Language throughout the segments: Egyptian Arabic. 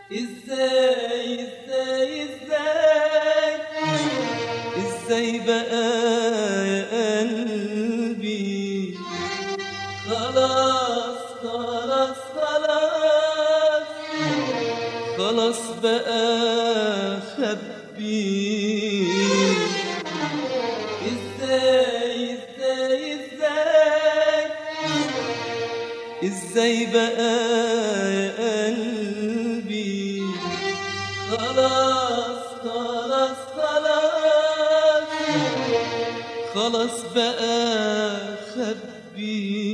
ازاي ازاي ازاي ازاي بقى يا قلبي خلاص خلاص خلاص خلاص بقى خبي ازاي ازاي ازاي ازاي بقى يا قلبي خلاص خلاص خلاص خلاص بقى خبي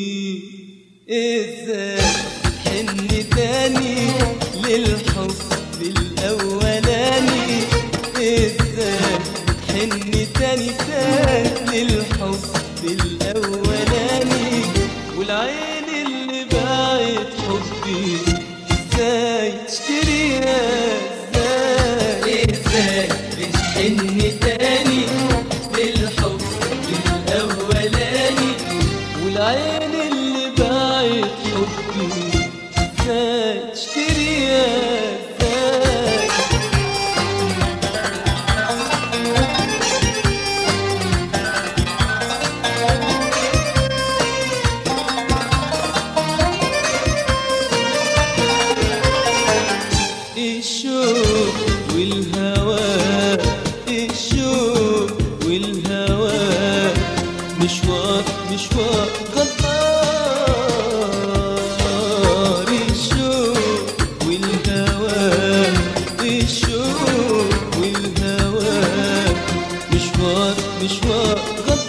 ازاي حن تاني للحب الاولاني ازاي حن تاني تاني للحب الاولاني والعين اللي باعت حبي ازاي تشتريها ازاي ازاي بتحن تاني للحب الاولاني والعين اللي باعت حبي ازاي تشتريها ازاي الشوق والهوى الشوق والهوى مشوار مشوار غدار الشوق والهوى الشوق والهوى مشوار مشوار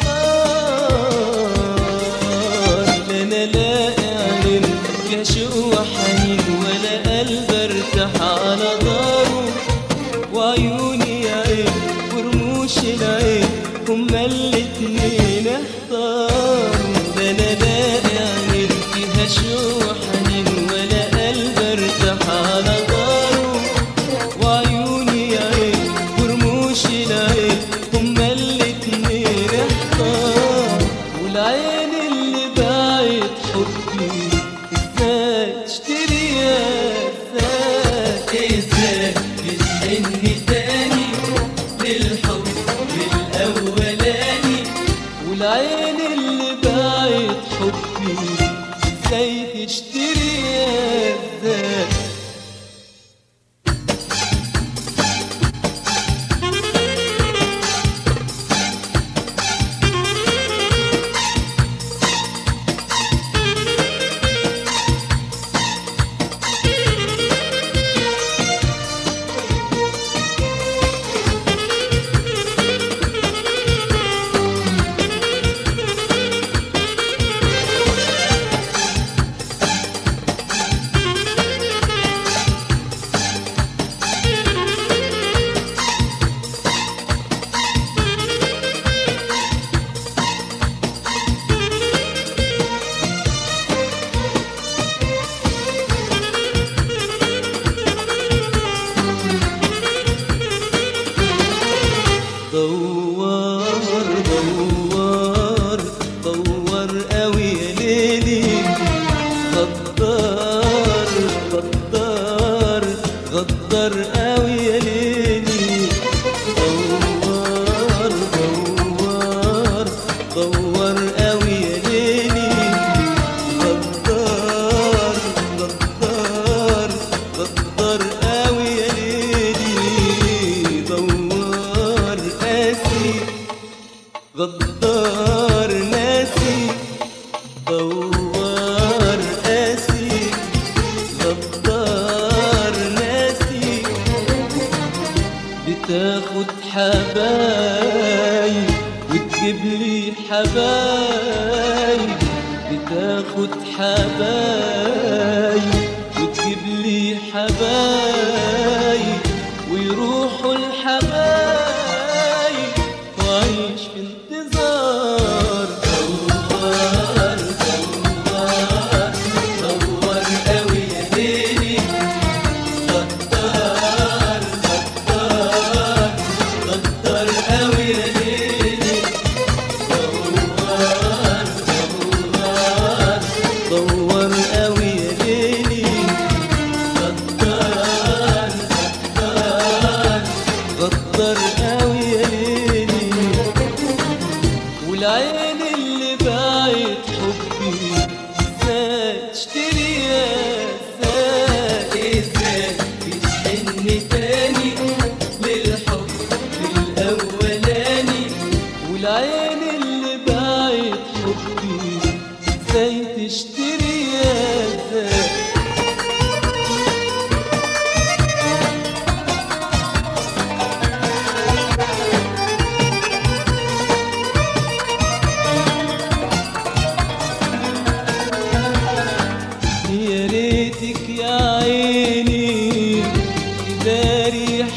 غدار لا انا لاقي عين فيها شوق وحنين ولا قلب ارتاح على داره وعيوني يا عين ورموش العين هما الاتنين احتاروا ده انا لاقي عين فيها شوق وحنين ولا قلب ارتاح على داره وعيوني يا عين ورموش العين هما الاتنين احتار والعين اللي باعت حبي ازاي تشتريها ازاي ازاي بتحني تاني للحب الاولاني والعين اللي باعت حبي ازاي تشتريها ازاي دوار دوار دوار قوي يا ليلي غدار غدار غدار قوي يا ليلي دوار دوار دوار قوي يا ليلي غدار غدار غدار قوي يا ليلي دوار قاسي غدار ناسي دوار قاسي غدار ناسي بتاخد حبايب وتجيب لي حبايب بتاخد حبايب وتجيب لي حبايب ويروحوا الحبايب وعيش في انتظار دوار دوار دوار قوي يا ليلي غدار غدار غدار قوي يا ليلي دوار دوار دوار قوي يا ليلي غدار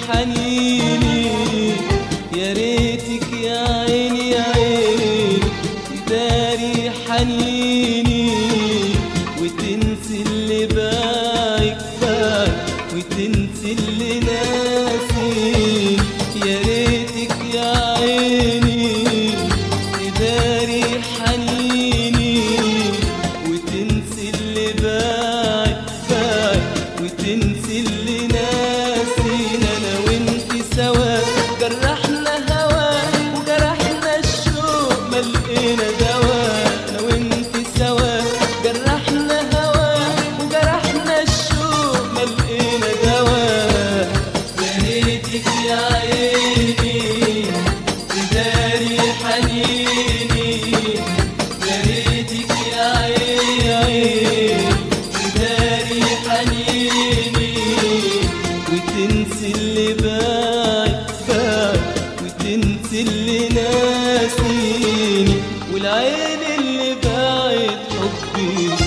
حنيني يا ريتك يا عيني يا عيني تداري حنيني وتنسي اللي باعك باعك وتنسي اللي ناسي يا ريتك يا عيني تداري حنيني وتنسي اللي باعك باعك وتنسي اللي ناسينا انا وانت سوا جرحنا هوا وجرحنا الشوق ما لقينا دواء انا وانت سوا جرحنا هوا وجرحنا الشوق ما لقينا دواء يا ريتك يا عيني تداري حنيني يا ريتك يا عيني تداري حنيني وتنسي اللي باعك باعك وتنسي اللي ناسيني والعين اللي باعت حبي